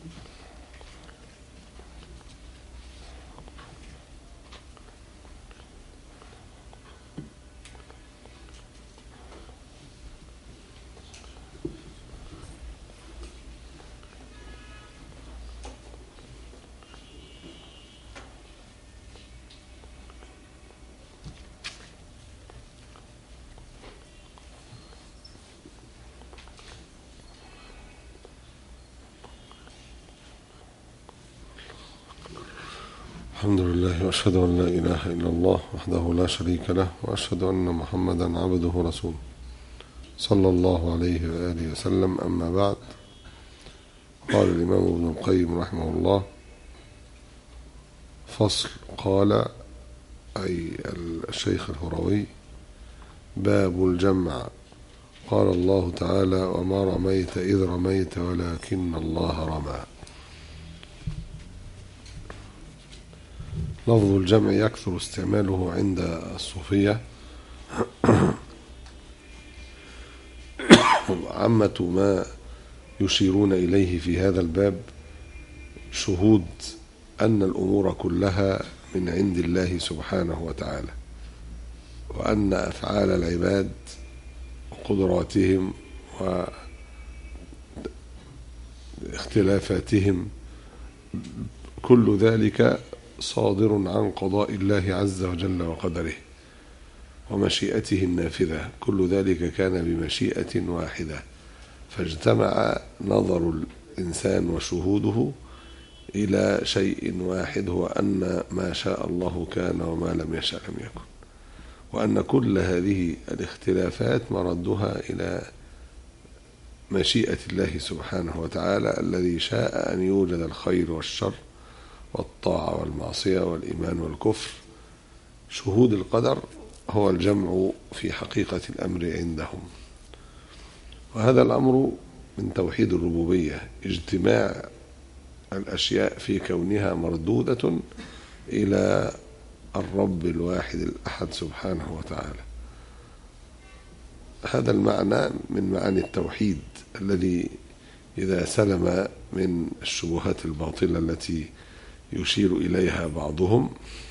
الحمد لله وأشهد أن لا إله إلا الله وحده لا شريك له وأشهد أن محمدا عبده ورسوله صلى الله عليه وآله وسلم أما بعد قال الإمام ابن القيم رحمه الله فصل قال أي الشيخ الهروي باب الجمع قال الله تعالى وما رميت إذ رميت ولكن الله رمى لفظ الجمع يكثر استعماله عند الصوفية عامة ما يشيرون إليه في هذا الباب شهود أن الأمور كلها من عند الله سبحانه وتعالى وأن أفعال العباد وقدراتهم واختلافاتهم كل ذلك صادر عن قضاء الله عز وجل وقدره ومشيئته النافذة كل ذلك كان بمشيئة واحدة فاجتمع نظر الإنسان وشهوده إلى شيء واحد هو أن ما شاء الله كان وما لم يشاء لم يكن وأن كل هذه الاختلافات مردها إلى مشيئة الله سبحانه وتعالى الذي شاء أن يوجد الخير والشر والطاعة والمعصية والإيمان والكفر شهود القدر هو الجمع في حقيقة الأمر عندهم وهذا الأمر من توحيد الربوبية اجتماع الأشياء في كونها مردودة إلى الرب الواحد الأحد سبحانه وتعالى هذا المعنى من معاني التوحيد الذي إذا سلم من الشبهات الباطلة التي يشير إليها بعضهم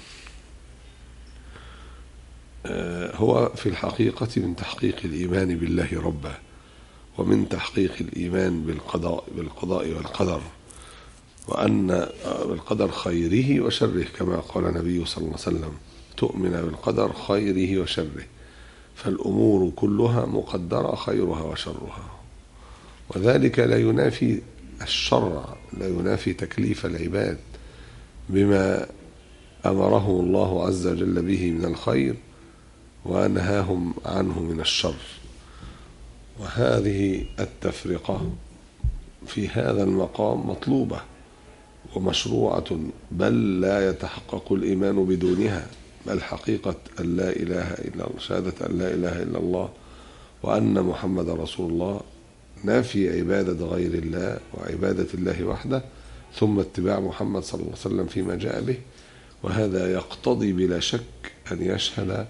هو في الحقيقة من تحقيق الإيمان بالله ربا ومن تحقيق الإيمان بالقضاء بالقضاء والقدر وأن بالقدر خيره وشره كما قال النبي صلى الله عليه وسلم تؤمن بالقدر خيره وشره فالأمور كلها مقدرة خيرها وشرها وذلك لا ينافي الشرع لا ينافي تكليف العباد بما امرهم الله عز وجل به من الخير ونهاهم عنه من الشر وهذه التفرقه في هذا المقام مطلوبه ومشروعه بل لا يتحقق الايمان بدونها بل حقيقه ان لا اله الا الله شهاده ان لا اله الا الله وان محمد رسول الله نافي عباده غير الله وعباده الله وحده ثم اتباع محمد صلى الله عليه وسلم فيما جاء به وهذا يقتضي بلا شك أن يشهد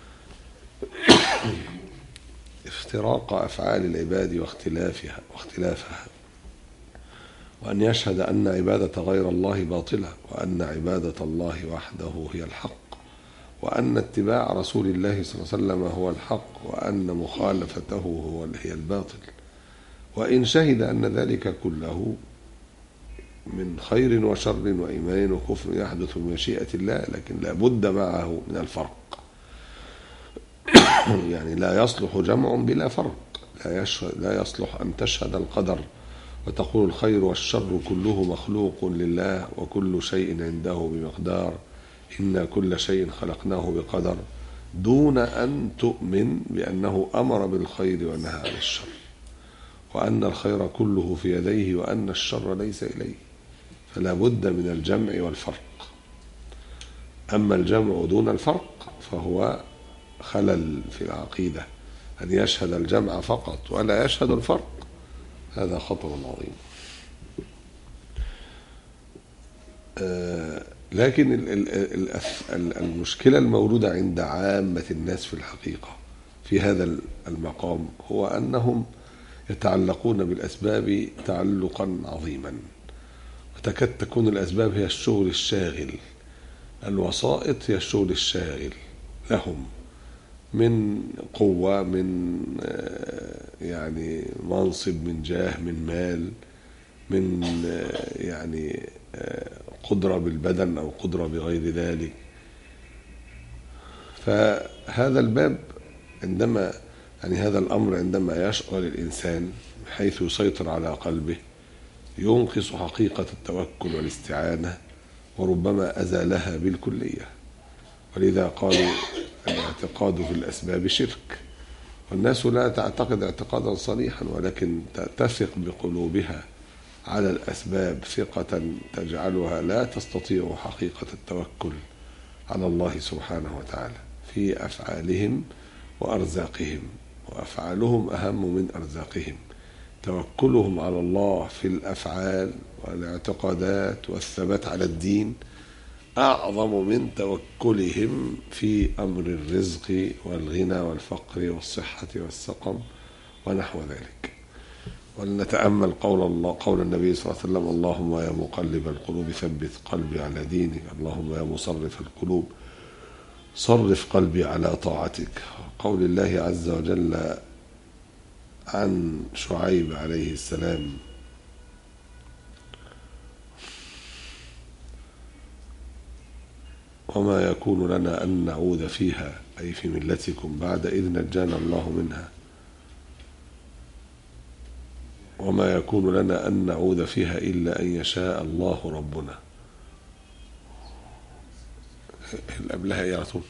افتراق أفعال العباد واختلافها واختلافها وأن يشهد أن عبادة غير الله باطلة وأن عبادة الله وحده هي الحق وأن اتباع رسول الله صلى الله عليه وسلم هو الحق وأن مخالفته هو هي الباطل وإن شهد أن ذلك كله من خير وشر وإيمان وكفر يحدث بمشيئة الله لكن لا بد معه من الفرق يعني لا يصلح جمع بلا فرق لا, لا يصلح أن تشهد القدر وتقول الخير والشر كله مخلوق لله وكل شيء عنده بمقدار إنا كل شيء خلقناه بقدر دون أن تؤمن بأنه أمر بالخير ونهى عن الشر وأن الخير كله في يديه وأن الشر ليس إليه فلا بد من الجمع والفرق أما الجمع دون الفرق فهو خلل في العقيدة أن يشهد الجمع فقط ولا يشهد الفرق هذا خطر عظيم لكن المشكلة الموجودة عند عامة الناس في الحقيقة في هذا المقام هو أنهم يتعلقون بالأسباب تعلقا عظيما وتكاد تكون الأسباب هي الشغل الشاغل الوسائط هي الشغل الشاغل لهم من قوة من آه، يعني منصب من جاه من مال من آه، يعني آه، قدرة بالبدن أو قدرة بغير ذلك فهذا الباب عندما يعني هذا الأمر عندما يشغل الإنسان حيث يسيطر على قلبه ينقص حقيقة التوكل والاستعانة وربما أزالها بالكلية ولذا قالوا الاعتقاد في الأسباب شرك والناس لا تعتقد اعتقادا صريحا ولكن تثق بقلوبها على الأسباب ثقة تجعلها لا تستطيع حقيقة التوكل على الله سبحانه وتعالى في أفعالهم وأرزاقهم وأفعالهم أهم من أرزاقهم توكلهم على الله في الافعال والاعتقادات والثبات على الدين اعظم من توكلهم في امر الرزق والغنى والفقر والصحه والسقم ونحو ذلك ولنتامل قول الله قول النبي صلى الله عليه وسلم اللهم يا مقلب القلوب ثبت قلبي على دينك اللهم يا مصرف القلوب صرف قلبي على طاعتك قول الله عز وجل عن شعيب عليه السلام وما يكون لنا أن نعود فيها أي في ملتكم بعد إذ نجانا الله منها وما يكون لنا أن نعود فيها إلا أن يشاء الله ربنا قبلها إيه على طول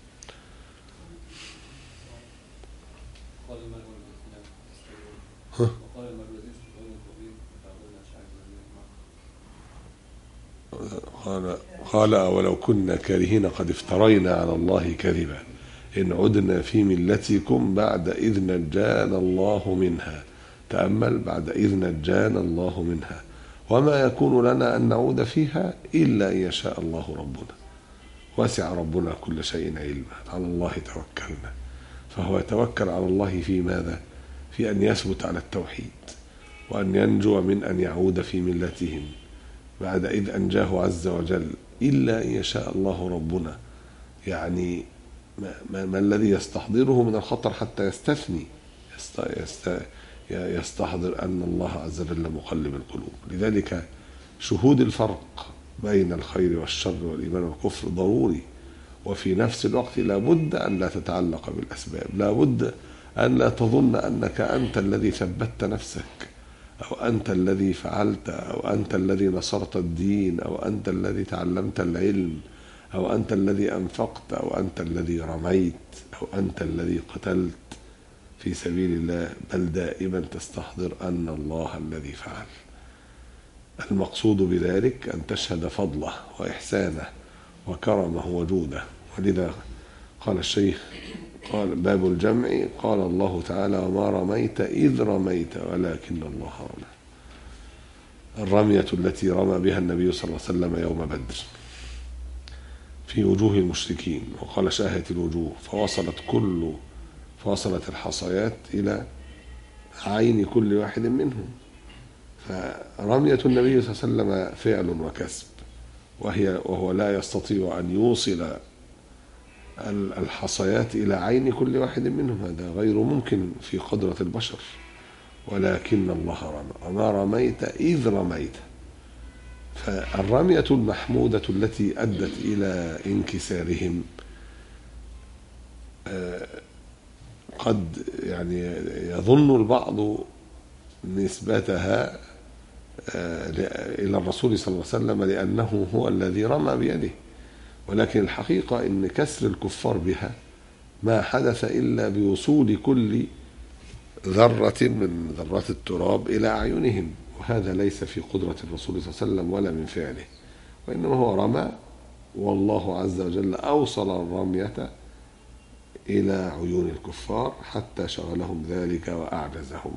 قال قال ولو كنا كارهين قد افترينا على الله كذبا إن عدنا في ملتكم بعد إذ نجانا الله منها تأمل بعد إذ نجانا الله منها وما يكون لنا أن نعود فيها إلا أن يشاء الله ربنا وسع ربنا كل شيء علما على الله توكلنا فهو يتوكل على الله في ماذا في أن يثبت على التوحيد وأن ينجو من أن يعود في ملتهم بعد إذ أنجاه عز وجل إلا أن يشاء الله ربنا يعني ما, ما, ما الذي يستحضره من الخطر حتى يستثني يست يست يستحضر أن الله عز وجل مقلب القلوب لذلك شهود الفرق بين الخير والشر والإيمان والكفر ضروري وفي نفس الوقت لابد أن لا تتعلق بالأسباب لابد أن لا تظن أنك أنت الذي ثبت نفسك أو أنت الذي فعلت أو أنت الذي نصرت الدين أو أنت الذي تعلمت العلم أو أنت الذي أنفقت أو أنت الذي رميت أو أنت الذي قتلت في سبيل الله بل دائما تستحضر أن الله الذي فعل المقصود بذلك أن تشهد فضله وإحسانه وكرمه وجوده ولذا قال الشيخ قال باب الجمع قال الله تعالى وما رميت إذ رميت ولكن الله رمى الرمية التي رمى بها النبي صلى الله عليه وسلم يوم بدر في وجوه المشركين وقال شاهت الوجوه فوصلت كل فوصلت الحصيات إلى عين كل واحد منهم فرمية النبي صلى الله عليه وسلم فعل وكسب وهي وهو لا يستطيع أن يوصل الحصيات إلى عين كل واحد منهم هذا غير ممكن في قدرة البشر ولكن الله رمى وما رميت إذ رميت فالرمية المحمودة التي أدت إلى انكسارهم آه، قد يعني يظن البعض نسبتها آه، إلى الرسول صلى الله عليه وسلم لأنه هو الذي رمى بيده ولكن الحقيقة أن كسر الكفار بها ما حدث إلا بوصول كل ذرة من ذرات التراب إلى أعينهم وهذا ليس في قدرة الرسول صلى الله عليه وسلم ولا من فعله وإنما هو رمى والله عز وجل أوصل الرمية إلى عيون الكفار حتى شغلهم ذلك وأعجزهم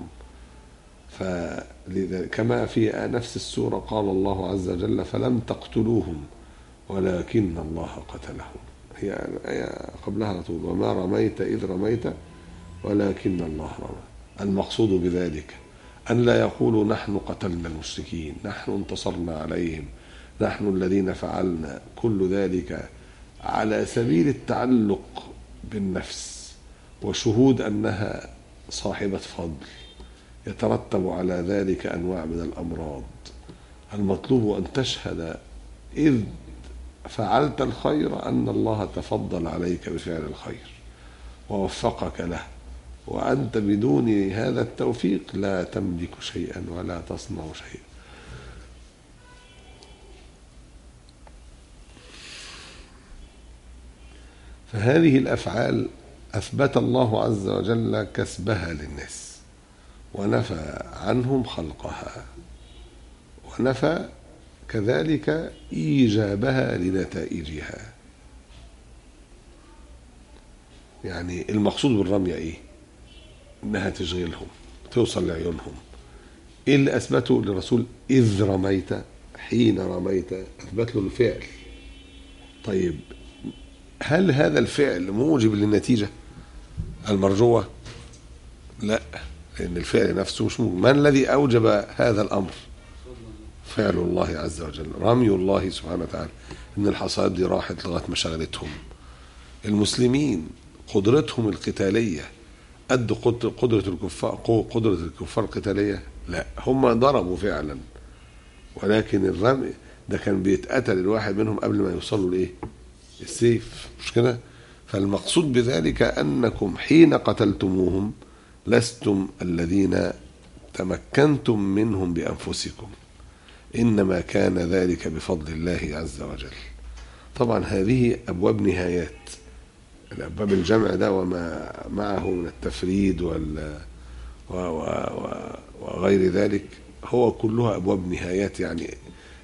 فكما في نفس السورة قال الله عز وجل فلم تقتلوهم ولكن الله قتلهم هي الآية قبلها على طول وما رميت إذ رميت ولكن الله رمى المقصود بذلك أن لا يقولوا نحن قتلنا المشركين نحن انتصرنا عليهم نحن الذين فعلنا كل ذلك على سبيل التعلق بالنفس وشهود أنها صاحبة فضل يترتب على ذلك أنواع من الأمراض المطلوب أن تشهد إذ فعلت الخير أن الله تفضل عليك بفعل الخير ووفقك له وأنت بدون هذا التوفيق لا تملك شيئا ولا تصنع شيئا فهذه الافعال اثبت الله عز وجل كسبها للناس ونفى عنهم خلقها ونفى كذلك ايجابها لنتائجها يعني المقصود بالرمية ايه انها تشغلهم توصل لعيونهم ايه اللي اثبته للرسول اذ رميت حين رميت اثبت له الفعل طيب هل هذا الفعل موجب للنتيجة المرجوة لا لأن الفعل نفسه مش موجب من الذي أوجب هذا الأمر فعل الله عز وجل رمي الله سبحانه وتعالى إن الحصاد دي راحت لغاية ما شغلتهم المسلمين قدرتهم القتالية قد قدرة الكفار قدرة الكفار القتالية لا هم ضربوا فعلا ولكن الرمي ده كان بيتقتل الواحد منهم قبل ما يوصلوا لايه؟ السيف مش كده فالمقصود بذلك أنكم حين قتلتموهم لستم الذين تمكنتم منهم بأنفسكم إنما كان ذلك بفضل الله عز وجل طبعا هذه أبواب نهايات الأبواب الجمع ده وما معه من التفريد وال و و و وغير ذلك هو كلها أبواب نهايات يعني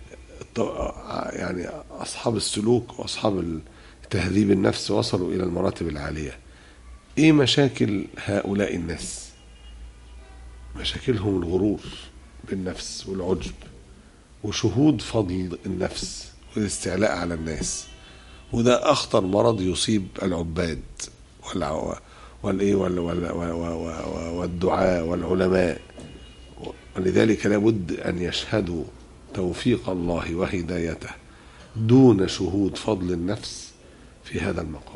يعني أصحاب السلوك وأصحاب تهذيب النفس وصلوا إلى المراتب العالية إيه مشاكل هؤلاء الناس مشاكلهم الغرور بالنفس والعجب وشهود فضل النفس والاستعلاء على الناس وده أخطر مرض يصيب العباد والإيه والدعاء والعلماء ولذلك لابد أن يشهدوا توفيق الله وهدايته دون شهود فضل النفس في هذا المقام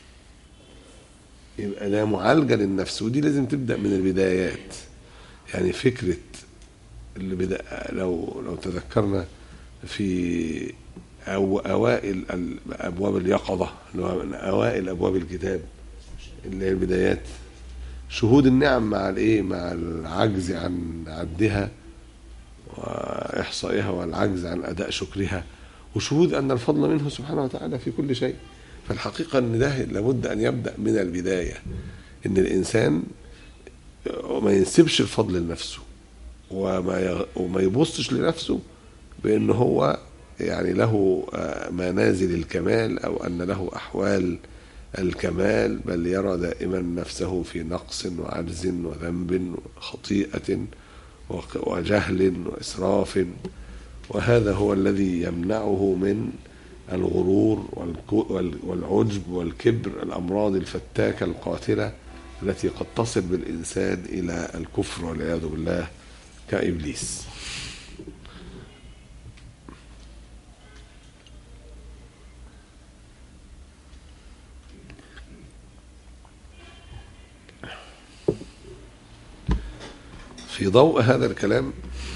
يبقى ده معالجه للنفس ودي لازم تبدا من البدايات يعني فكره اللي بدا لو لو تذكرنا في أو أوائل أبواب اليقظة اللي هو من أوائل أبواب الكتاب اللي هي البدايات شهود النعم مع الإيه مع العجز عن عدها وإحصائها والعجز عن أداء شكرها وشهود أن الفضل منه سبحانه وتعالى في كل شيء فالحقيقة أن ده لابد أن يبدأ من البداية أن الإنسان ما ينسبش الفضل لنفسه وما وما يبصش لنفسه بأن هو يعني له منازل الكمال أو أن له أحوال الكمال بل يرى دائما نفسه في نقص وعجز وذنب وخطيئة وجهل وإسراف وهذا هو الذي يمنعه من الغرور والعجب والكبر الأمراض الفتاكة القاتلة التي قد تصل بالإنسان إلى الكفر والعياذ بالله كإبليس في ضوء هذا الكلام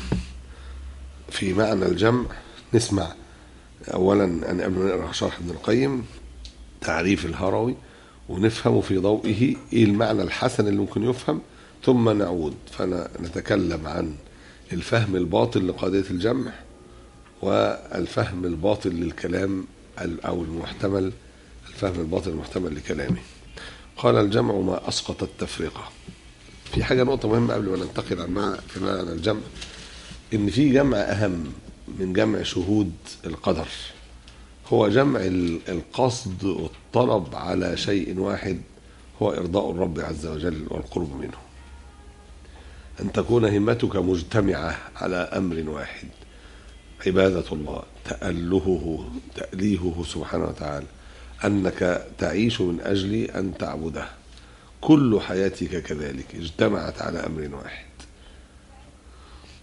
في معنى الجمع نسمع اولا ان قبل ما نقرا شرح ابن القيم تعريف الهروي ونفهمه في ضوئه ايه المعنى الحسن اللي ممكن يفهم ثم نعود فنتكلم عن الفهم الباطل لقضيه الجمع والفهم الباطل للكلام او المحتمل الفهم الباطل المحتمل لكلامه قال الجمع ما اسقط التفرقه في حاجه نقطه مهمه قبل ما ننتقل عن معنى في معنى الجمع ان في جمع اهم من جمع شهود القدر هو جمع القصد والطلب على شيء واحد هو ارضاء الرب عز وجل والقرب منه ان تكون همتك مجتمعه على امر واحد عباده الله تالهه تاليهه سبحانه وتعالى انك تعيش من اجل ان تعبده كل حياتك كذلك اجتمعت على امر واحد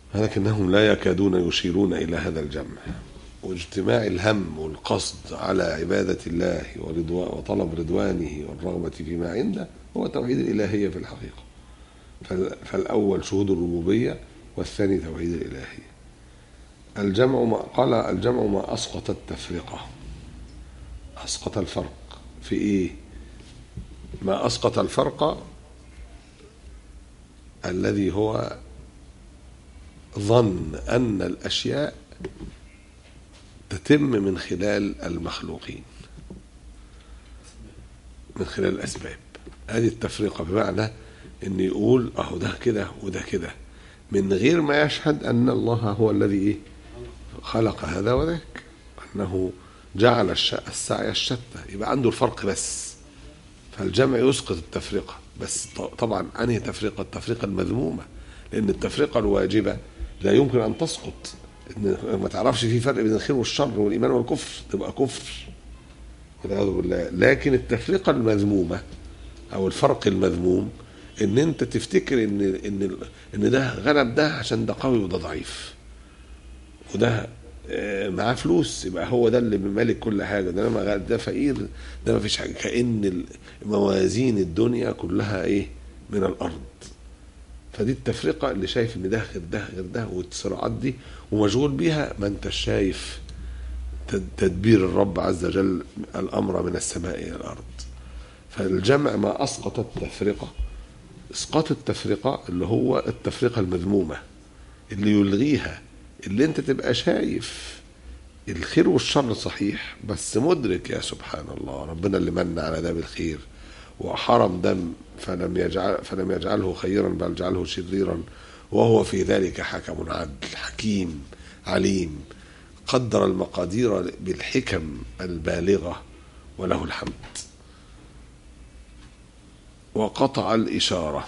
ولكنهم لا يكادون يشيرون إلى هذا الجمع واجتماع الهم والقصد على عبادة الله ورضوان وطلب رضوانه والرغبة فيما عنده هو توحيد الإلهية في الحقيقة فال- فالأول شهود الربوبية والثاني توحيد الإلهية الجمع ما قال الجمع ما أسقط التفرقة أسقط الفرق في إيه ما أسقط الفرق الذي هو ظن أن الأشياء تتم من خلال المخلوقين من خلال الأسباب هذه التفرقة بمعنى أن يقول أهو ده كده وده كده من غير ما يشهد أن الله هو الذي إيه خلق هذا وذاك أنه جعل الش- السعي الشتى يبقى عنده الفرق بس فالجمع يسقط التفرقة بس ط- طبعا أنهي تفرقة التفرقة المذمومة لأن التفرقة الواجبة لا يمكن أن تسقط إن ما تعرفش في فرق بين الخير والشر والإيمان والكفر تبقى كفر والعياذ بالله لكن التفرقة المذمومة أو الفرق المذموم إن أنت تفتكر إن إن إن ده غلب ده عشان ده قوي وده ضعيف وده آه، معاه فلوس يبقى هو ده اللي مالك كل حاجه ده لما ده فقير ده ما فيش حاجه كان ال- موازين الدنيا كلها ايه من الارض فدي التفرقه اللي شايف ان ده غير ده غير ده والصراعات دي ومشغول بيها ما انت شايف تد- تدبير الرب عز وجل الامر من السماء الى الارض فالجمع ما اسقط التفرقه اسقاط التفرقه اللي هو التفرقه المذمومه اللي يلغيها اللي انت تبقى شايف الخير والشر صحيح بس مدرك يا سبحان الله ربنا اللي من على ده بالخير وحرم دم فلم يجعل فلم يجعله خيرا بل جعله شريرا وهو في ذلك حكم عدل حكيم عليم قدر المقادير بالحكم البالغه وله الحمد وقطع الاشاره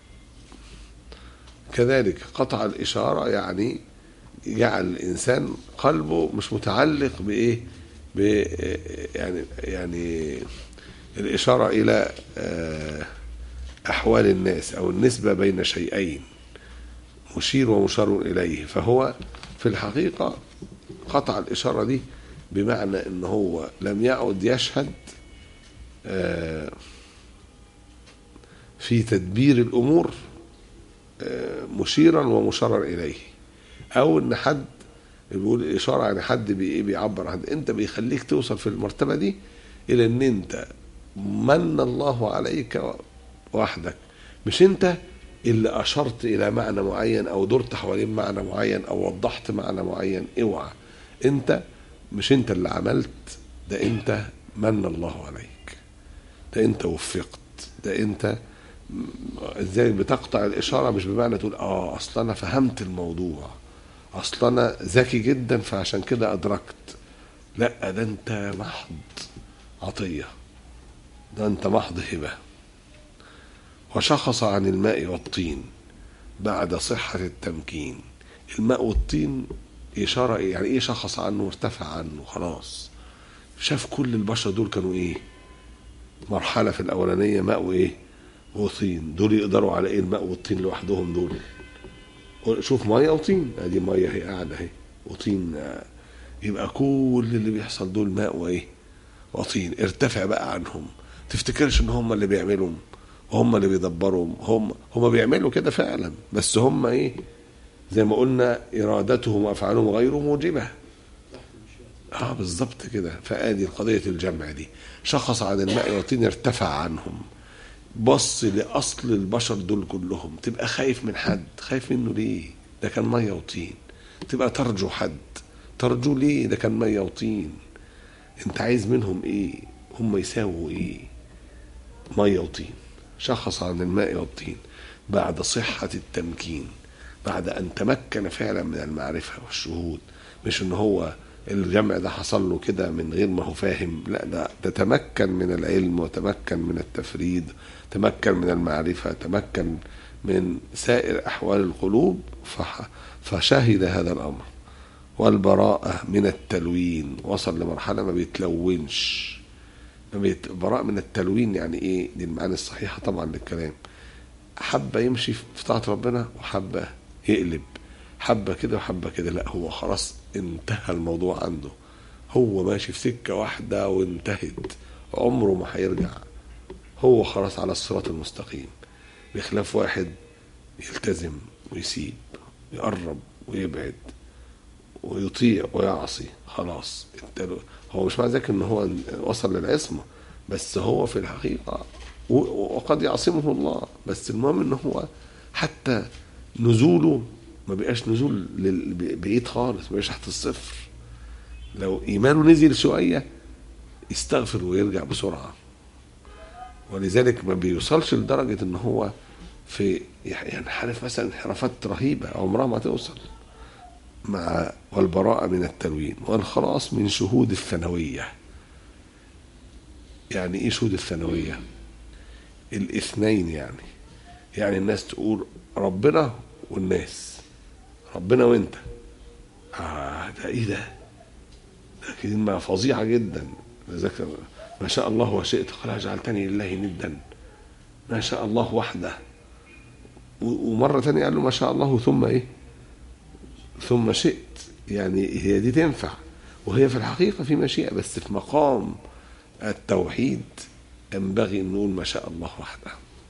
كذلك قطع الإشارة يعني جعل الإنسان قلبه مش متعلق بإيه ب يعني يعني الإشارة إلى آه، أحوال الناس أو النسبة بين شيئين مشير ومشار إليه فهو في الحقيقة قطع الإشارة دي بمعنى إن هو لم يعد يشهد آه، في تدبير الأمور مشيرا ومشرا اليه او ان حد بيقول الاشاره يعني حد بي إيه بيعبر عن انت بيخليك توصل في المرتبه دي الى ان انت من الله عليك وحدك مش انت اللي اشرت الى معنى معين او درت حوالين معنى معين او وضحت معنى معين اوعى انت مش انت اللي عملت ده انت من الله عليك ده انت وفقت ده انت ازاي بتقطع الاشاره مش بمعنى تقول اه اصل انا فهمت الموضوع اصل انا ذكي جدا فعشان كده ادركت لا ده انت محض عطيه ده انت محض هبه وشخص عن الماء والطين بعد صحه التمكين الماء والطين اشاره إيه؟ يعني ايه شخص عنه وارتفع عنه خلاص شاف كل البشر دول كانوا ايه مرحله في الاولانيه ماء وايه وطين دول يقدروا على ايه الماء والطين لوحدهم دول شوف ميه وطين ادي ميه هي قاعده اهي وطين آه، يبقى كل اللي بيحصل دول ماء وايه وطين ارتفع بقى عنهم تفتكرش ان هم اللي بيعملوا هم اللي بيدبروا هم هم بيعملوا كده فعلا بس هم ايه زي ما قلنا ارادتهم وافعالهم غير موجبه اه بالظبط كده فادي قضيه الجمع دي شخص عن الماء والطين ارتفع عنهم بص لاصل البشر دول كلهم تبقى خايف من حد خايف منه ليه ده كان ميه وطين تبقى ترجو حد ترجو ليه ده كان ميه وطين انت عايز منهم ايه هم يساووا ايه ميه وطين شخص عن الماء والطين بعد صحة التمكين بعد أن تمكن فعلا من المعرفة والشهود مش إن هو الجمع ده حصل له كده من غير ما هو فاهم لا ده, ده تمكن من العلم وتمكن من التفريد تمكن من المعرفة تمكن من سائر أحوال القلوب فح- فشهد هذا الأمر والبراءة من التلوين وصل لمرحلة ما بيتلونش ما بيت- براءة من التلوين يعني ايه دي المعاني الصحيحة طبعا للكلام حبة يمشي في طاعة ربنا وحبة يقلب حبة كده وحبة كده لا هو خلاص انتهى الموضوع عنده هو ماشي في سكة واحدة وانتهت عمره ما هيرجع هو خلاص على الصراط المستقيم بخلاف واحد يلتزم ويسيب يقرب ويبعد ويطيع ويعصي خلاص اداله- هو مش معنى ذلك ان هو وصل للعصمه بس هو في الحقيقه و- وقد يعصمه الله بس المهم ان هو حتى نزوله ما بقاش نزول لل- بعيد خالص ما بقاش تحت الصفر لو ايمانه نزل شويه يستغفر ويرجع بسرعه ولذلك ما بيوصلش لدرجه ان هو في ينحرف مثلا انحرافات رهيبه عمرها ما توصل مع والبراءة من التلوين والخلاص من شهود الثانوية يعني ايه شهود الثانوية الاثنين يعني يعني الناس تقول ربنا والناس ربنا وانت آه ده ايه ده ده كلمة فظيعة جدا لذلك ما شاء الله وشئت قال جعلتني لله ندا ما شاء الله وحده و- ومرة تانية قال له ما شاء الله ثم ايه ثم شئت يعني هي دي تنفع وهي في الحقيقة في مشيئة بس في مقام التوحيد ينبغي أن نقول ما شاء الله وحده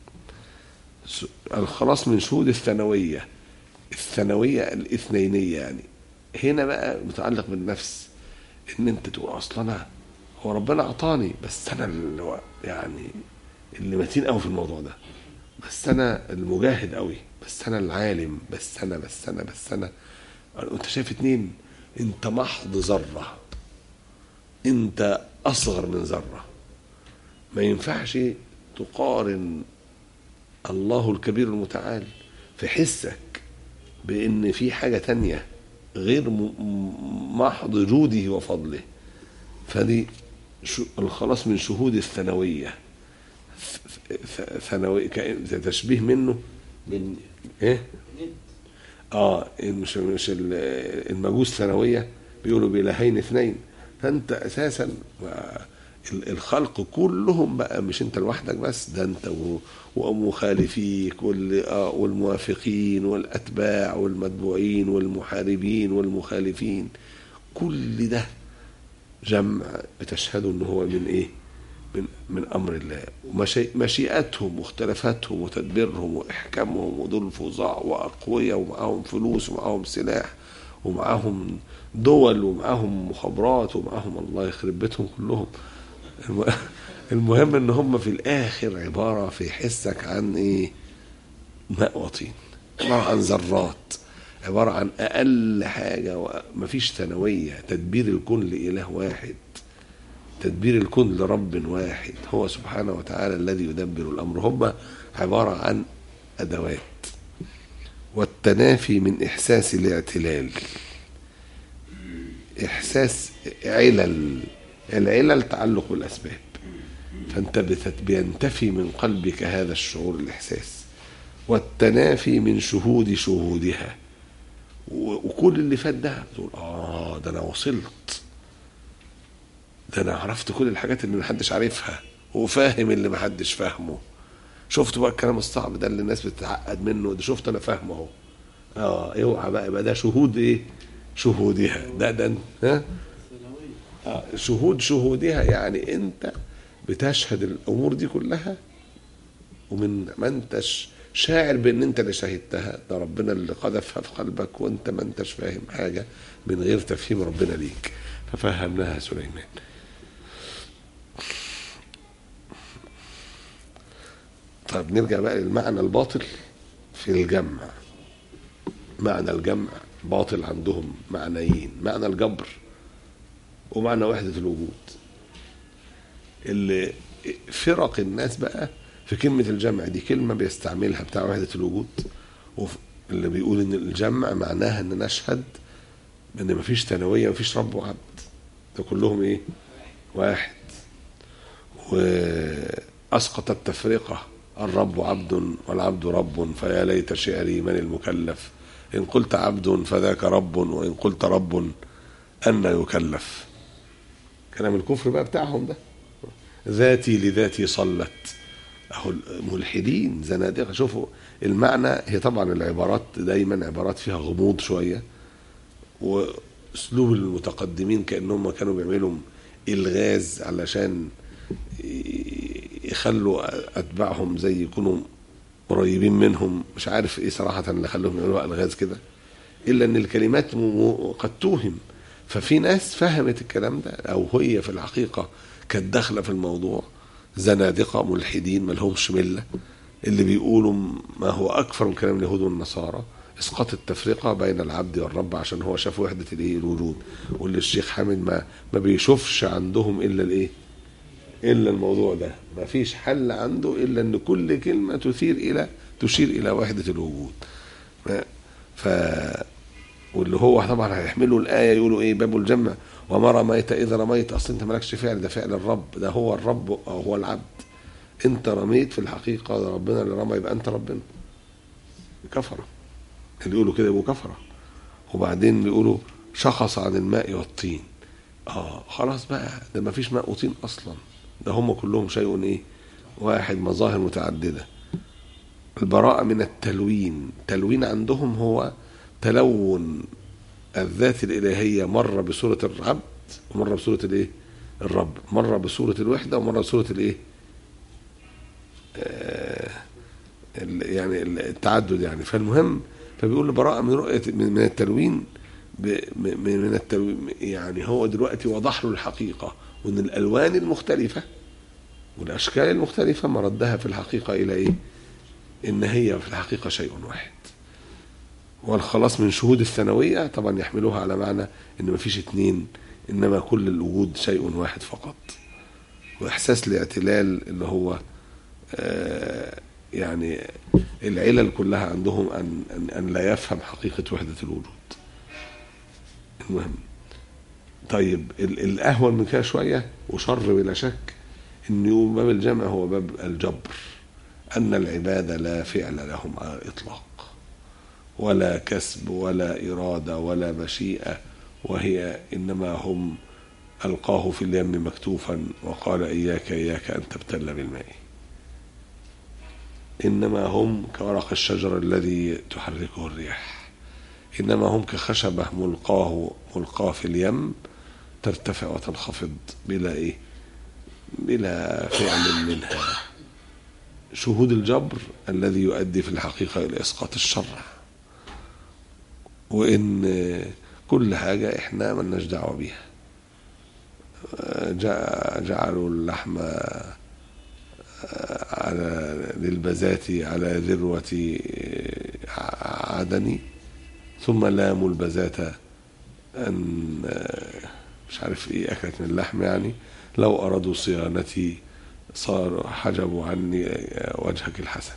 س- الخلاص من شهود الثانوية الثانوية الاثنينية يعني هنا بقى متعلق بالنفس ان انت تقول اصلا انا هو ربنا اعطاني بس انا اللي هو يعني اللي متين قوي في الموضوع ده بس انا المجاهد قوي بس انا العالم بس انا بس انا بس انا انت شايف اتنين انت محض ذره انت اصغر من ذره ما ينفعش تقارن الله الكبير المتعال في حسك بان في حاجه تانية غير م- م- محض جوده وفضله فدي شو- الخلاص من شهود الثانويه ث- ث- ثانوي كأن- تشبيه منه من ايه اه مش مش ال- المجوس ثانويه بيقولوا بإلهين اثنين فانت اساسا و- ال- الخلق كلهم بقى مش انت لوحدك بس ده انت و- ومخالفيك وال- آه، والموافقين والاتباع والمتبوعين والمحاربين والمخالفين كل ده جمع بتشهدوا ان هو من ايه؟ من من امر الله ومشي- مشيئتهم واختلافاتهم وتدبيرهم واحكامهم ودول فظاع واقوياء ومعاهم فلوس ومعاهم سلاح ومعاهم دول ومعاهم مخابرات ومعاهم الله يخرب بيتهم كلهم الم- المهم ان هم في الاخر عباره في حسك عن ايه؟ ماء وطين عباره عن ذرات عباره عن اقل حاجه ومفيش ثانويه تدبير الكون لاله واحد تدبير الكون لرب واحد هو سبحانه وتعالى الذي يدبر الامر هم عباره عن ادوات والتنافي من احساس الاعتلال احساس علل العلل تعلق بالاسباب فانت بتت- بينتفي من قلبك هذا الشعور الاحساس والتنافي من شهود شهودها و- وكل اللي فات ده تقول اه ده انا وصلت ده انا عرفت كل الحاجات اللي محدش عارفها وفاهم اللي محدش فاهمه شفت بقى الكلام الصعب ده اللي الناس بتتعقد منه ده شفت انا فاهمه اهو اه اوعى بقى يبقى ده شهود ايه شهودها ده ده ها آه شهود شهودها يعني انت بتشهد الامور دي كلها ومن ما انتش شاعر بان انت اللي شهدتها ده ربنا اللي قذفها في قلبك وانت ما انتش فاهم حاجه من غير تفهيم ربنا ليك ففهمناها سليمان طيب نرجع بقى للمعنى الباطل في الجمع معنى الجمع باطل عندهم معنيين معنى الجبر ومعنى وحدة الوجود اللي فرق الناس بقى في كلمة الجمع دي كلمة بيستعملها بتاع وحدة الوجود وف- اللي بيقول ان الجمع معناها ان نشهد ان مفيش ثانوية مفيش رب وعبد ده كلهم ايه واحد واسقط التفرقة الرب عبد والعبد رب فيا ليت شعري من المكلف ان قلت عبد فذاك رب وان قلت رب أن يكلف كلام الكفر بقى بتاعهم ده ذاتي لذاتي صلت اهو الملحدين زنادقه شوفوا المعنى هي طبعا العبارات دايما عبارات فيها غموض شويه واسلوب المتقدمين كانهم كانوا بيعملوا الغاز علشان يخلوا اتباعهم زي يكونوا قريبين منهم مش عارف ايه صراحه اللي خلوهم يعملوا الغاز كده الا ان الكلمات م- م- قد توهم ففي ناس فهمت الكلام ده او هي في الحقيقه كانت داخله في الموضوع زنادقه ملحدين ما لهمش مله اللي بيقولوا ما هو اكثر من كلام اليهود والنصارى اسقاط التفرقه بين العبد والرب عشان هو شاف وحده الايه الوجود واللي الشيخ حامد ما ما بيشوفش عندهم الا الايه الا الموضوع ده ما فيش حل عنده الا ان كل كلمه تثير الى تشير الى وحده الوجود ما- ف واللي هو طبعا هيحملوا الايه يقولوا ايه باب الجنه وما رميت اذا رميت اصل انت مالكش فعل ده فعل الرب ده هو الرب او هو العبد انت رميت في الحقيقه ده ربنا اللي رمى يبقى انت ربنا كفره اللي يقولوا كده يبقوا كفره وبعدين بيقولوا شخص عن الماء والطين اه خلاص بقى ده ما فيش ماء وطين اصلا ده هم كلهم شيء ايه واحد مظاهر متعدده البراءة من التلوين تلوين عندهم هو تلون الذات الإلهية مرة بصورة العبد ومرة بصورة الإيه الرب مرة بصورة الوحدة ومرة بصورة الإيه آه ال- يعني التعدد يعني فالمهم فبيقول براءة من رؤية من من التلوين ب- م- من من التلوين يعني هو دلوقتي وضح له الحقيقة وان الالوان المختلفة والاشكال المختلفة مردها في الحقيقة الى ايه؟ ان هي في الحقيقة شيء واحد. والخلاص من شهود الثانوية طبعا يحملوها على معنى ان مفيش اتنين انما كل الوجود شيء واحد فقط. واحساس الاعتلال اللي هو آه يعني العلل كلها عندهم ان ان, أن لا يفهم حقيقة وحدة الوجود. المهم طيب ال- الاهون من كده شويه وشر بلا شك ان يقول باب الجمع هو باب الجبر ان العباد لا فعل لهم على الاطلاق ولا كسب ولا اراده ولا مشيئه وهي انما هم القاه في اليم مكتوفا وقال اياك اياك ان تبتل بالماء انما هم كورق الشجر الذي تحركه الرياح انما هم كخشبه ملقاه ملقاه في اليم ترتفع وتنخفض بلا ايه بلا فعل منها شهود الجبر الذي يؤدي في الحقيقة إلى إسقاط الشرع وإن كل حاجة إحنا ملناش دعوة بيها جع- جعلوا اللحم على للبزات على ذروة عدني ثم لاموا البزات أن مش عارف إيه أكلت من اللحم يعني لو أرادوا صيانتي صار حجبوا عني وجهك الحسن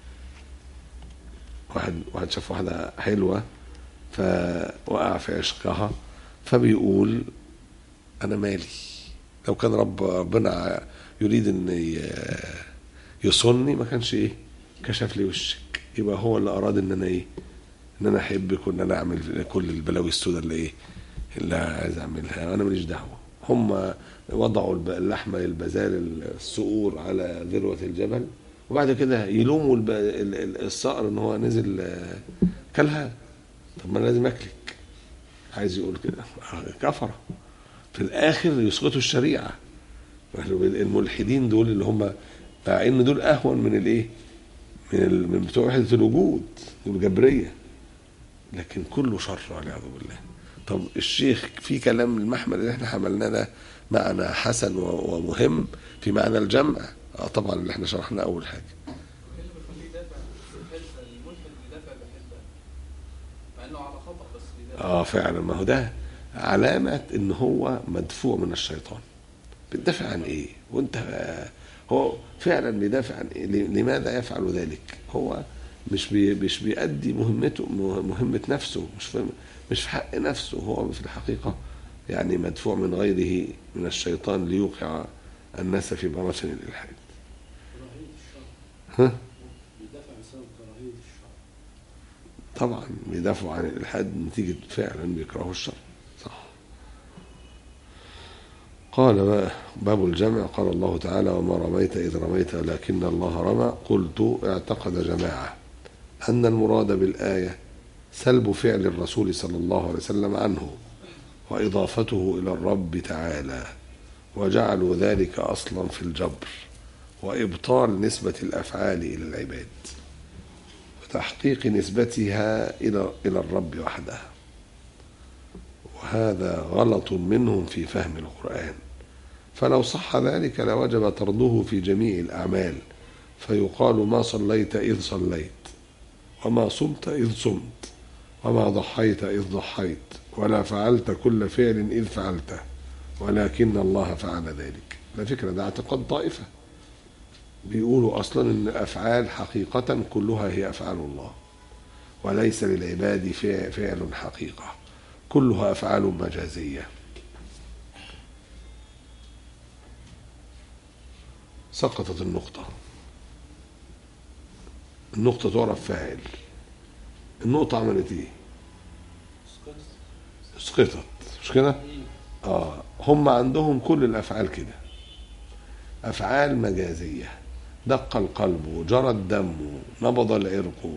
واحد واحد شاف واحدة حلوة فوقع في عشقها فبيقول أنا مالي لو كان رب ربنا يريد أن ي- يصني ما كانش إيه كشف لي وشك يبقى هو اللي أراد أن أنا إيه ان انا احبك وان انا اعمل كل البلاوي السوداء اللي ايه اللي عايز اعملها وانا ماليش دعوه هم وضعوا الب- اللحمه البزال الصقور على ذروه الجبل وبعد كده يلوموا الب- ال- ال- الصقر ان هو نزل آه، كلها طب ما انا لازم اكلك عايز يقول كده آه، كفره في الاخر يسقطوا الشريعه الملحدين دول اللي هم مع ان دول اهون من الايه من ال- من بتوع وحده الوجود دول جبريه لكن كله شر والعياذ بالله طب الشيخ في كلام المحمل اللي احنا حملناه ده معنى حسن و- ومهم في معنى الجمع اه طبعا اللي احنا شرحناه اول حاجه اللي بيخليه يدافع الحلفة الملحد بيدافع بحلفة مع انه على خطأ بس بيدافع اه فعلا ما هو ده علامة ان هو مدفوع من الشيطان بتدافع عن ايه وانت آه، هو فعلا بيدافع عن إيه؟ ل- لماذا يفعل ذلك هو مش بي مش بيأدي مهمته مه- مهمة نفسه مش في مش في حق نفسه هو في الحقيقة يعني مدفوع من غيره من الشيطان ليوقع الناس في براثن الإلحاد كراهية الشر ها بيدافع بسبب كراهية الشر طبعا بيدافعوا عن الإلحاد نتيجة فعلا بيكرهوا الشر صح قال بقى باب الجمع قال الله تعالى وما رميت إذ رميت لكن الله رمى قلت اعتقد جماعة أن المراد بالآية سلب فعل الرسول صلى الله عليه وسلم عنه وإضافته إلى الرب تعالى وجعلوا ذلك أصلا في الجبر وإبطال نسبة الأفعال إلى العباد وتحقيق نسبتها إلى إلى الرب وحده وهذا غلط منهم في فهم القرآن فلو صح ذلك لوجب طرده في جميع الأعمال فيقال ما صليت إذ صليت وما صمت إذ صمت وما ضحيت إذ ضحيت ولا فعلت كل فعل إذ فعلته ولكن الله فعل ذلك على فكرة ده اعتقاد طائفة بيقولوا أصلا أن الأفعال حقيقة كلها هي أفعال الله وليس للعباد فع- فعل حقيقة كلها أفعال مجازية سقطت النقطة النقطة تعرف فاعل النقطة عملت ايه؟ سقطت مش كده؟ اه هم عندهم كل الافعال كده افعال مجازيه دق القلب جرى الدم نبض العرق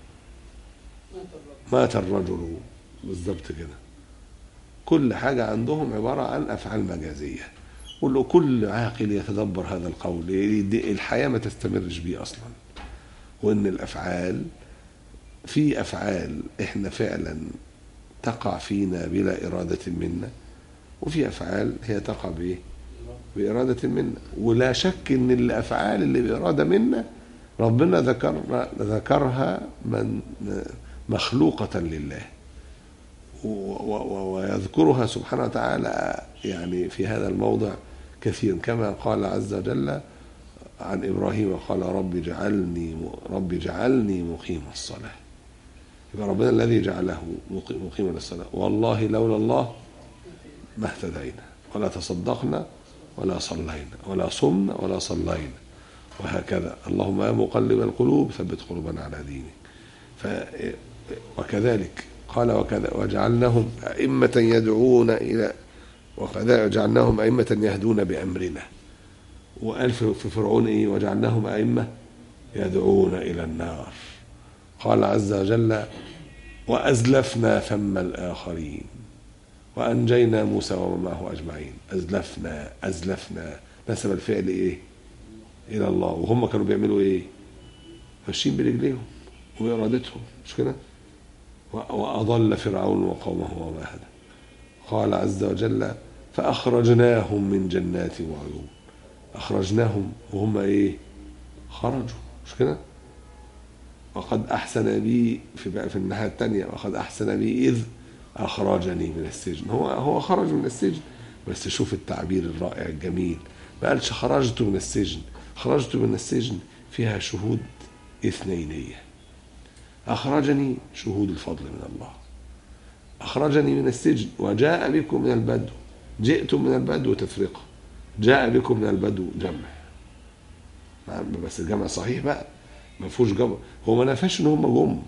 مات الرجل بالظبط كده كل حاجه عندهم عباره عن افعال مجازيه ولو كل عاقل يتدبر هذا القول دي- الحياه ما تستمرش بيه اصلا وان الافعال في افعال احنا فعلا تقع فينا بلا اراده منا وفي افعال هي تقع بايه؟ باراده منا ولا شك ان الافعال اللي باراده منا ربنا ذكر ذكرها من مخلوقه لله و- و- و- ويذكرها سبحانه وتعالى يعني في هذا الموضع كثيرا كما قال عز وجل عن ابراهيم قال رب اجعلني رب اجعلني مقيم الصلاه يبقى ربنا الذي جعله مقي- مقيما للصلاه والله لولا الله ما اهتدينا ولا تصدقنا ولا صلينا ولا صمنا ولا صلينا وهكذا اللهم يا مقلب القلوب ثبت قلوبنا على دينك ف وكذلك قال وكذا وجعلناهم أئمة يدعون إلى وكذا جعلناهم أئمة يهدون بأمرنا وقال في في فرعون إيه وجعلناهم أئمة يدعون إلى النار قال عز وجل وأزلفنا ثم الآخرين وأنجينا موسى ومن معه أجمعين أزلفنا أزلفنا نسب الفعل إيه إلى الله وهم كانوا بيعملوا إيه ماشيين برجليهم وإرادتهم مش كده و- وأضل فرعون وقومه وما هدى قال عز وجل فأخرجناهم من جنات وعيون أخرجناهم وهم إيه خرجوا مش كده وقد أحسن بي في في الناحية الثانية وقد أحسن بي إذ أخرجني من السجن هو هو خرج من السجن بس شوف التعبير الرائع الجميل ما قالش خرجت من السجن خرجت من السجن فيها شهود اثنينية أخرجني شهود الفضل من الله أخرجني من السجن وجاء بكم من البدو جئتم من البدو تفرقة جاء بكم من البدو جمع نعم، بس الجمع صحيح بقى ما فيهوش جمع هو ما نفاش ان هم جم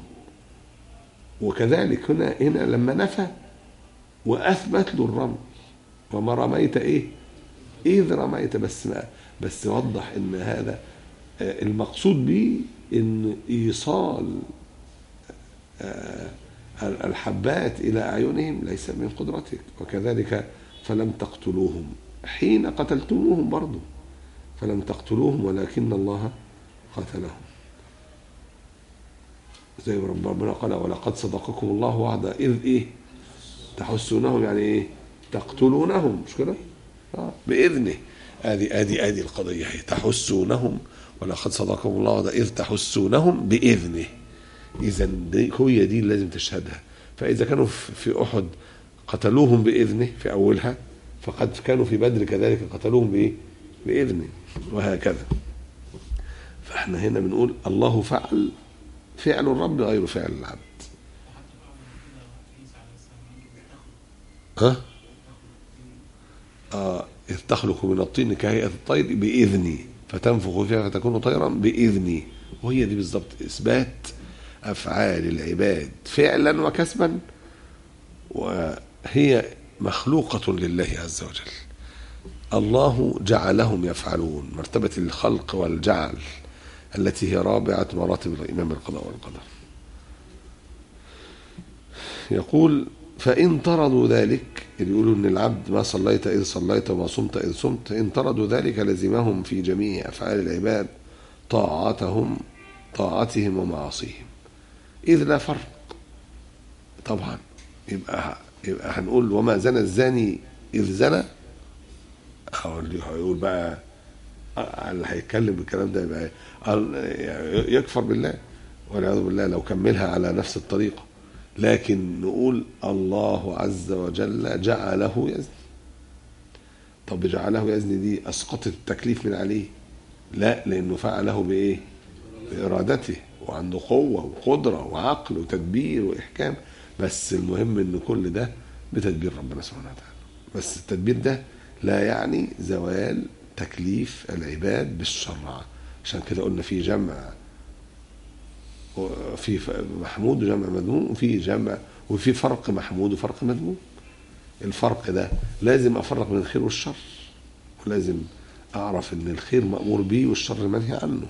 وكذلك هنا هنا لما نفى واثبت له الرمي وما رميت ايه اذ رميت بس ما بس وضح ان هذا آه، المقصود به ان ايصال آه، الحبات الى اعينهم ليس من قدرتك وكذلك فلم تقتلوهم حين قتلتموهم برضه فلم تقتلوهم ولكن الله قتلهم زي ما ربنا قال ولقد صدقكم الله وعدا اذ ايه تحسونهم يعني ايه تقتلونهم مش كده آه باذنه ادي ادي ادي القضيه هي تحسونهم ولقد صدقكم الله وعدا اذ تحسونهم باذنه اذا دي هي دي اللي لازم تشهدها فاذا كانوا في في احد قتلوهم باذنه في اولها فقد كانوا في بدر كذلك قتلوهم بايه باذنه وهكذا فاحنا هنا بنقول الله فعل فعل الرب غير فعل العبد ها آه إذ تخلق من الطين كهيئة الطير بإذني فتنفخ فيها فتكون طيرا بإذني وهي دي بالضبط إثبات أفعال العباد فعلا وكسبا وهي مخلوقة لله عز وجل الله جعلهم يفعلون مرتبة الخلق والجعل التي هي رابعة مراتب الإيمان بالقضاء والقدر يقول فإن طردوا ذلك اللي يقولوا إن العبد ما صليت إذ صليت وما صمت إذ صمت إن طردوا ذلك لزمهم في جميع أفعال العباد طاعتهم طاعتهم ومعاصيهم إذ لا فرق طبعا يبقى يبقى هنقول وما زنى الزاني إذ زنى أو اللي هيقول بقى اللي هيتكلم بالكلام ده يبقى قال- يعني يكفر بالله والعياذ بالله لو كملها على نفس الطريقة لكن نقول الله عز وجل جعله يزني طب جعله يزني دي أسقطت التكليف من عليه لا لأنه فعله بإيه بإرادته وعنده قوة وقدرة وعقل وتدبير وإحكام بس المهم إن كل ده بتدبير ربنا سبحانه وتعالى بس التدبير ده لا يعني زوال تكليف العباد بالشرع عشان كده قلنا في جمع في محمود وجمع مذموم وفي جمع وفي فرق محمود وفرق مذموم الفرق ده لازم افرق بين الخير والشر ولازم اعرف ان الخير مامور به والشر منهي عنه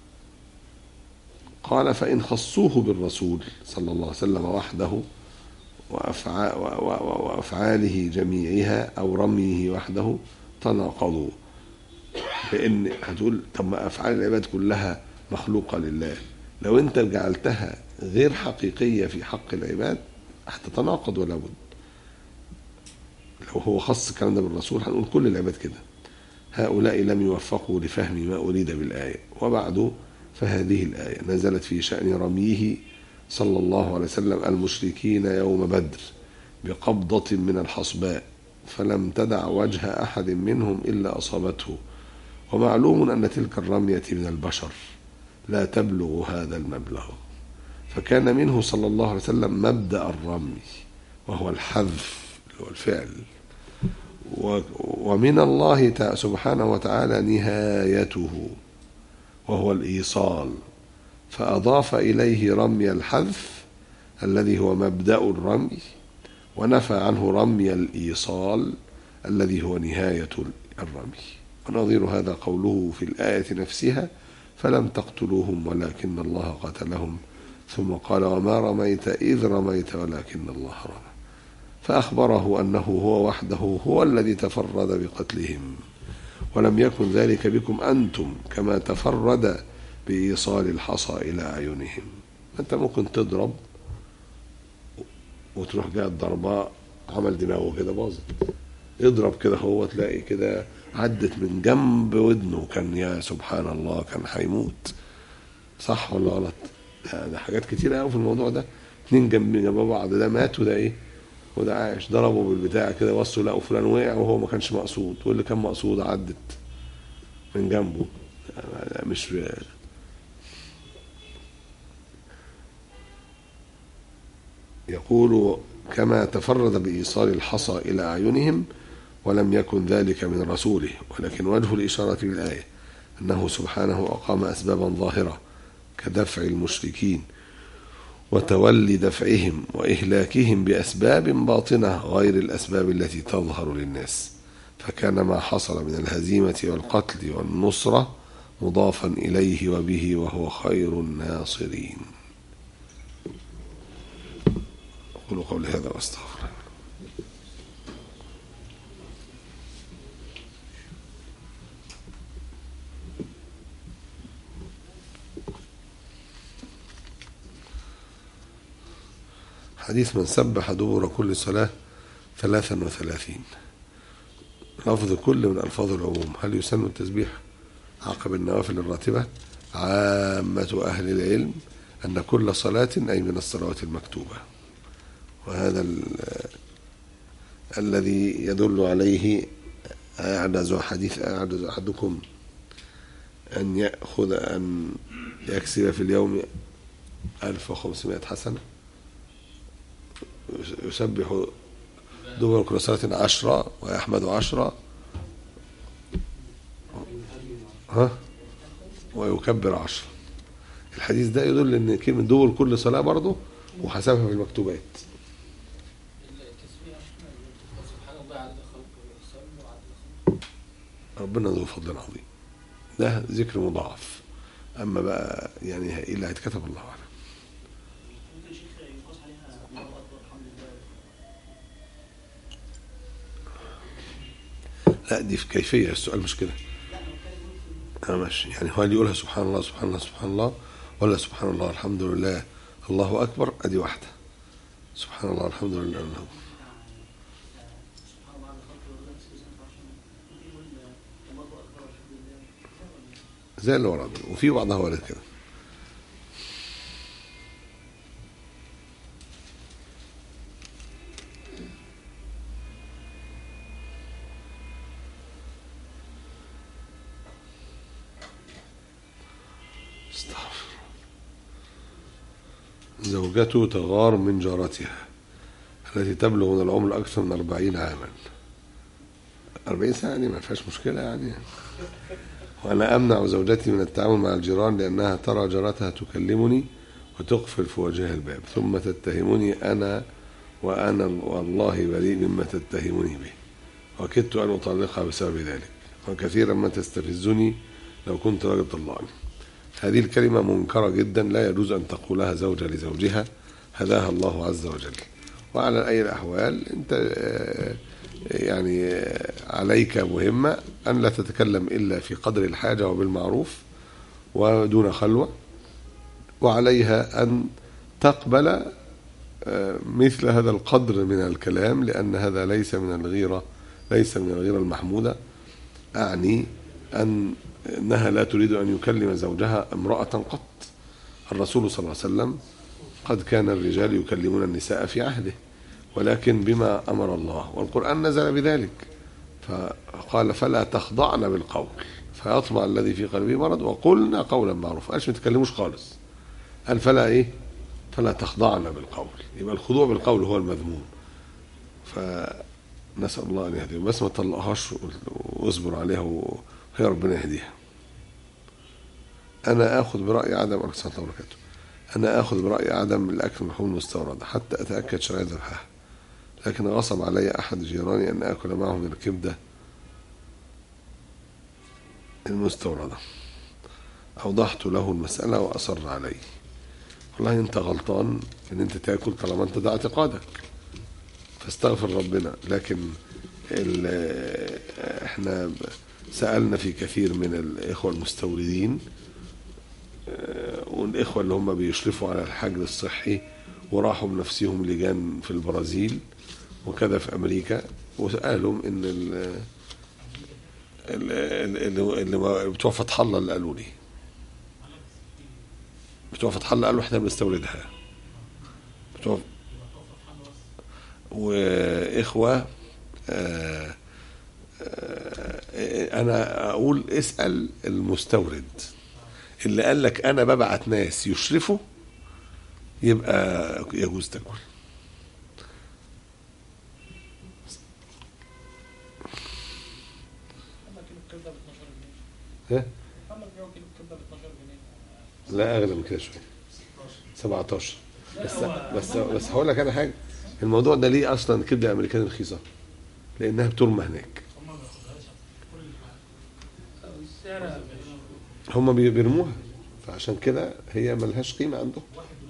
قال فان خصوه بالرسول صلى الله عليه وسلم وحده وأفعا- و- و- وافعاله جميعها او رميه وحده تناقضوا لان هتقول طب ما افعال العباد كلها مخلوقه لله لو انت جعلتها غير حقيقيه في حق العباد هتتناقض ولا بد لو هو خص الكلام ده بالرسول هنقول كل العباد كده هؤلاء لم يوفقوا لفهم ما أريد بالآية وبعد فهذه الآية نزلت في شأن رميه صلى الله عليه وسلم المشركين يوم بدر بقبضة من الحصباء فلم تدع وجه أحد منهم إلا أصابته ومعلوم أن تلك الرمية من البشر لا تبلغ هذا المبلغ فكان منه صلى الله عليه وسلم مبدأ الرمي وهو الحذف اللي هو الفعل و- ومن الله تع- سبحانه وتعالى نهايته وهو الإيصال فأضاف إليه رمي الحذف الذي هو مبدأ الرمي ونفى عنه رمي الإيصال الذي هو نهاية الرمي ونظير هذا قوله في الآية نفسها فلم تقتلوهم ولكن الله قتلهم ثم قال وما رميت إذ رميت ولكن الله رمى فأخبره أنه هو وحده هو الذي تفرد بقتلهم ولم يكن ذلك بكم أنتم كما تفرد بإيصال الحصى إلى أعينهم أنت ممكن تضرب وتروح جاء الضرباء عمل دماغه كده باظت اضرب كده هو تلاقي كده عدت من جنب ودنه كان يا سبحان الله كان هيموت صح ولا غلط؟ ده, ده حاجات كتير قوي في الموضوع ده اتنين جنب جنب بعض ده مات وده ايه؟ وده عايش ضربوا بالبتاع كده بصوا لقوا فلان وقع وهو ما كانش مقصود واللي كان مقصود عدت من جنبه لا، مش يقول كما تفرد بإيصال الحصى إلى أعينهم ولم يكن ذلك من رسوله ولكن وجه الإشارة للآية أنه سبحانه أقام أسبابا ظاهرة كدفع المشركين وتولي دفعهم وإهلاكهم بأسباب باطنة غير الأسباب التي تظهر للناس فكان ما حصل من الهزيمة والقتل والنصرة مضافا إليه وبه وهو خير الناصرين أقول قولي هذا وأستغفر الله. حديث من سبح دبر كل صلاة ثلاثا وثلاثين لفظ كل من ألفاظ العموم هل يسن التسبيح عقب النوافل الراتبة عامة أهل العلم أن كل صلاة أي من الصلوات المكتوبة وهذا ال- الذي يدل عليه أعجز حديث أعجز أحدكم أن يأخذ أن يكسب في اليوم 1500 حسنة يسبح دبر كل صلاة عشرة ويحمد عشرة ها ويكبر عشرة الحديث ده يدل ان كلمة دبر كل صلاة برضه وحسبها في المكتوبات التسبيح سبحان الله عدد خلقه وإحسانه وعدد خلقه ربنا ذو فضل عظيم ده ذكر مضاعف اما بقى يعني ايه اللي هيتكتب الله اعلم ممكن شيخ يقاس عليها الله اكبر الحمد لله لا دي في كيفيه السؤال مش كده اه ماشي يعني هو اللي يقولها سبحان الله سبحان الله سبحان الله ولا سبحان الله الحمد لله الله اكبر ادي واحده سبحان الله الحمد لله الله سبحان الله على خلقه ونفسه وزنة عرشه يقول الله اكبر والحمد لله زي اللي ورا دول. وفي بعضها وارد كده استغفر زوجته تغار من جارتها التي تبلغ من العمر أكثر من أربعين عاما أربعين سنة يعني ما فيهاش مشكلة يعني وأنا أمنع زوجتي من التعامل مع الجيران لأنها ترى جارتها تكلمني وتقفل في وجهها الباب ثم تتهمني أنا وأنا والله بريء مما تتهمني به وكدت أن أطلقها بسبب ذلك وكثيرا ما تستفزني لو كنت راجل طلقني هذه الكلمة منكرة جدا لا يجوز أن تقولها زوجة لزوجها هداها الله عز وجل وعلى أي الأحوال أنت آه، يعني آه، عليك مهمة أن لا تتكلم إلا في قدر الحاجة وبالمعروف ودون خلوة وعليها أن تقبل آه، مثل هذا القدر من الكلام لأن هذا ليس من الغيرة ليس من الغيرة المحمودة أعني أن أنها لا تريد أن يكلم زوجها امرأة قط الرسول صلى الله عليه وسلم قد كان الرجال يكلمون النساء في عهده ولكن بما أمر الله والقرآن نزل بذلك فقال فلا تخضعن بالقول فيطمع الذي في قلبه مرض وقلنا قولا معروفا قالش ما تتكلموش خالص قال فلا ايه فلا تخضعن بالقول يبقى الخضوع بالقول هو المذموم فنسأل الله أن يهديه بس ما تطلقهاش واصبر عليها وهي ربنا يهديها أنا آخذ برأي عدم أكثر الله وبركاته أنا آخذ برأي عدم الأكل من اللحوم المستوردة حتى أتأكد شرعية ذبحها لكن غصب علي أحد جيراني أن آكل معه من الكبدة المستوردة أوضحت له المسألة وأصر علي والله أنت غلطان إن أنت تاكل طالما أنت ده اعتقادك فاستغفر ربنا لكن ال- احنا سألنا في كثير من الإخوة المستوردين آه، والإخوة اللي هم بيشرفوا على الحجر الصحي وراحوا بنفسهم لجان في البرازيل وكذا في أمريكا وقالوا إن ال ال- ال- اللي اللي بتوع فتح الله اللي قالوا لي بتوع فتح الله قالوا احنا بنستوردها بتوع واخوه آه، آه، انا اقول اسال المستورد اللي قال لك انا ببعت ناس يشرفوا يبقى يجوز تاكل محمد كيلو الكبده ب 12 جنيه ها محمد بيعوا كيلو الكبده ب 12 جنيه لا اغلى من كده شويه 17 لا، بس هو- بس بس هقول لك انا حاجه الموضوع ده ليه اصلا الكبده الامريكاني رخيصه؟ لانها بترمى هناك السعر هم بي- بيرموها فعشان كده هي ملهاش قيمه عندهم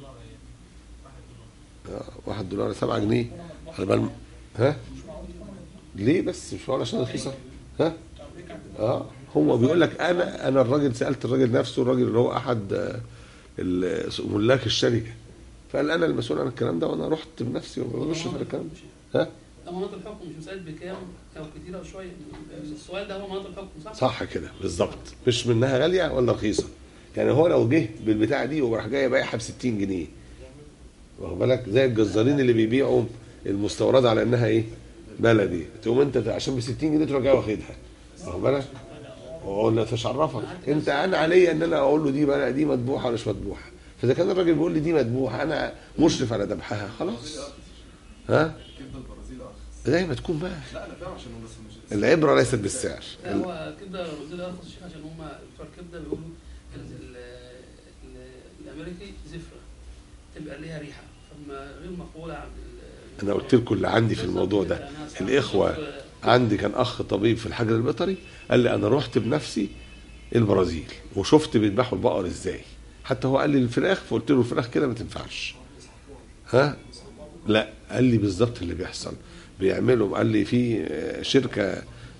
آه، واحد دولار سبعة جنيه على بال ها ليه بس مش معقول عشان رخيصه ها اه هو بيقول لك انا انا الراجل سالت الراجل نفسه الراجل اللي هو احد آه، ال- ملاك الشركه فقال انا المسؤول عن الكلام ده وانا رحت بنفسي وما بغش في الكلام ده ها ده مناط الحكم مش مسألة بكام او كتير او شويه السؤال ده هو مناط الحكم صح؟ صح كده بالظبط مش منها غاليه ولا رخيصه يعني هو لو جه بالبتاع دي وراح جاي بايعها ب 60 جنيه واخد بالك زي الجزارين اللي بيبيعوا المستورده على انها ايه بلدي تقوم انت عشان ب 60 جنيه تروح جاي واخدها واخد بالك واقول له تشرفك انت انا عليا ان انا اقول له دي بقى دي مذبوحه ولا مش مذبوحه فاذا كان الراجل بيقول لي دي مذبوحه انا مشرف على ذبحها خلاص ها كبده البرازيل ارخص زي ما تكون بقى لا انا فاهم عشان هو بس مش العبره ليست بالسعر لا هو كبده البرازيل ارخص شيء عشان هم بتوع الكبده بيقولوا ال- ال- ال- الامريكي زفره تبقى ليها ريحه فما غير مقبوله عند ال- انا قلت لكم اللي عندي في الموضوع ده أنا سمعت الاخوه صوت- عندي كان اخ طبيب في الحجر البيطري قال لي انا رحت بنفسي البرازيل وشفت بيذبحوا البقر ازاي حتى هو قال لي الفراخ فقلت له الفراخ كده ما تنفعش ها لا قال لي بالظبط اللي بيحصل بيعملوا قال لي في آه، شركه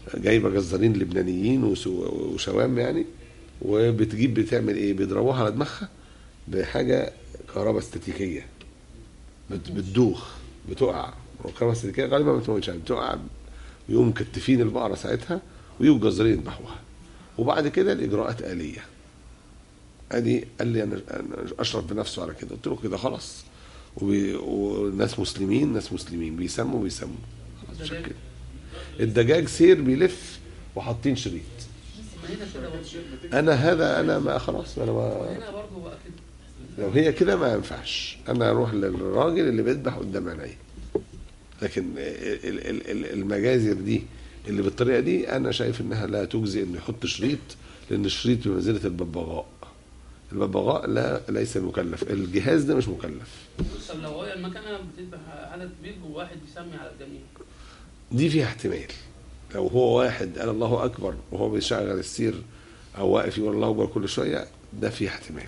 جايبه جزارين لبنانيين وسو- وشوام يعني وبتجيب بتعمل ايه بيضربوها على دماغها بحاجه كهرباء استاتيكيه بت- بتدوخ بتقع الكهرباء الاستاتيكيه غالبا ما بتموتش يعني بتقع ويقوم مكتفين البقره ساعتها ويجوا الجزارين يذبحوها وبعد كده الاجراءات اليه ادي قال لي انا أنا اشرف بنفسه على كده قلت له كده خلاص وبي... وناس مسلمين ناس مسلمين بيسموا بيسموا خلاص مش الدجاج. كده الدجاج سير بيلف وحاطين شريط ما هنا كده برضه انا هذا انا ما خلاص انا ما هنا برضه بقى كده لو هي كده ما ينفعش انا اروح للراجل اللي بيذبح قدام عيني لكن ال- ال- ال- المجازر دي اللي بالطريقه دي انا شايف انها لا تجزي انه يحط شريط لان الشريط بمنزله الببغاء الببغاء لا ليس مكلف الجهاز ده مش مكلف طب لو هي المكنه بتذبح عدد كبير وواحد بيسمي على الجميع دي فيها احتمال لو هو واحد قال الله اكبر وهو بيشغل السير او واقف يقول الله اكبر كل شويه ده فيه احتمال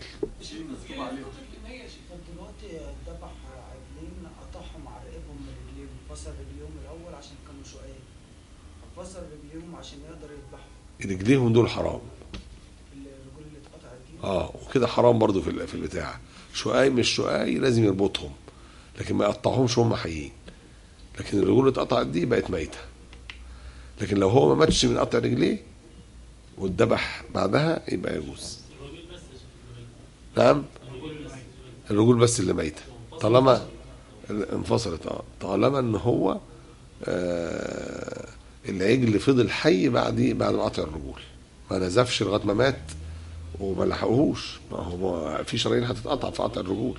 طب دلوقتي ذبح عجلين قطعهم على رقبهم من رجليهم فصل رجليهم الاول عشان كانوا شقاق فصل رجليهم عشان يقدر يذبحهم رجليهم دول حرام الرجول اللي اتقطعت دي اه وكده حرام برضو في ال- في البتاع شقاي مش شقاي لازم يربطهم لكن ما يقطعهمش وهم حيين لكن الرجول اللي اتقطعت دي بقت ميته لكن لو هو ما ماتش من قطع رجليه واتذبح بعدها يبقى يجوز نعم الرجول بس اللي ميته طالما انفصلت اه طالما ان هو آه العجل فضل حي بعد بعد ما قطع الرجول ما نزفش لغايه ما مات وما لحقوهوش ما هو ما في شرايين هتتقطع في قطع الرجول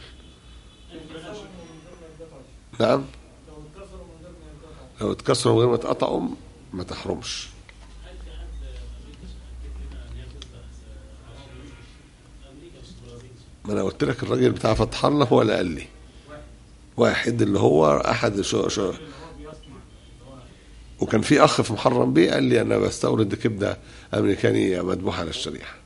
نعم لو اتكسروا من غير ما اتقطعوا ما تحرمش ما انا قلت لك الراجل بتاع فتح الله هو اللي قال لي واحد اللي هو احد شو شو وكان في اخ في محرم بيه قال لي انا بستورد كبده امريكاني مذبوحه على الشريحه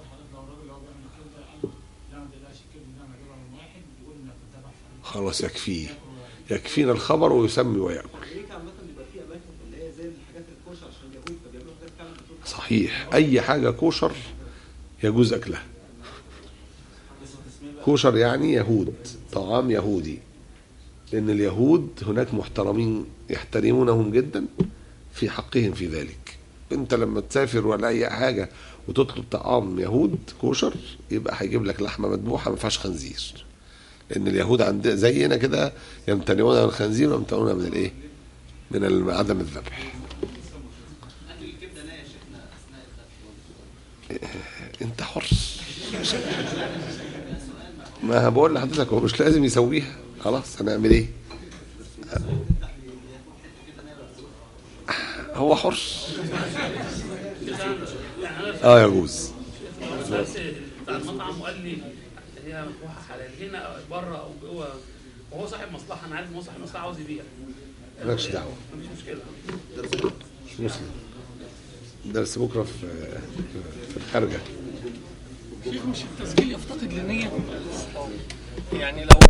خلاص يكفيه يكفينا الخبر ويسمي ويأكل امريكا عامه بيبقى في اماكن اللي هي زي الحاجات الكوشه عشان اليهود فبيعملوا حاجات فعلا بتقول صحيح اي حاجه كوشر يجوز اكلها كوشر يعني يهود طعام يهودي لان اليهود هناك محترمين يحترمونهم جدا في حقهم في ذلك انت لما تسافر ولا اي حاجه وتطلب طعام يهود كوشر يبقى هيجيب لك لحمه مذبوحه ما فيهاش خنزير لان اليهود عند زينا كده يمتنعون من الخنزير ويمتنعون من الايه من ال- عدم الذبح اكل الكبده ناقش احنا اثناء الذبح انت حر ما بقول لحضرتك هو مش لازم يسويها خلاص هنعمل ايه هو حر اه يجوز بس بتاع المطعم وقال لي هي مذبوحه حلال هنا بره او جوه وهو صاحب مصلحه انا عارف ان هو صاحب مصلحه عاوز يبيع مالكش دعوه مفيش مشكله مش مسلم درس بكره في في الخارجه شيخ مش التسجيل يفتقد للنية يعني لو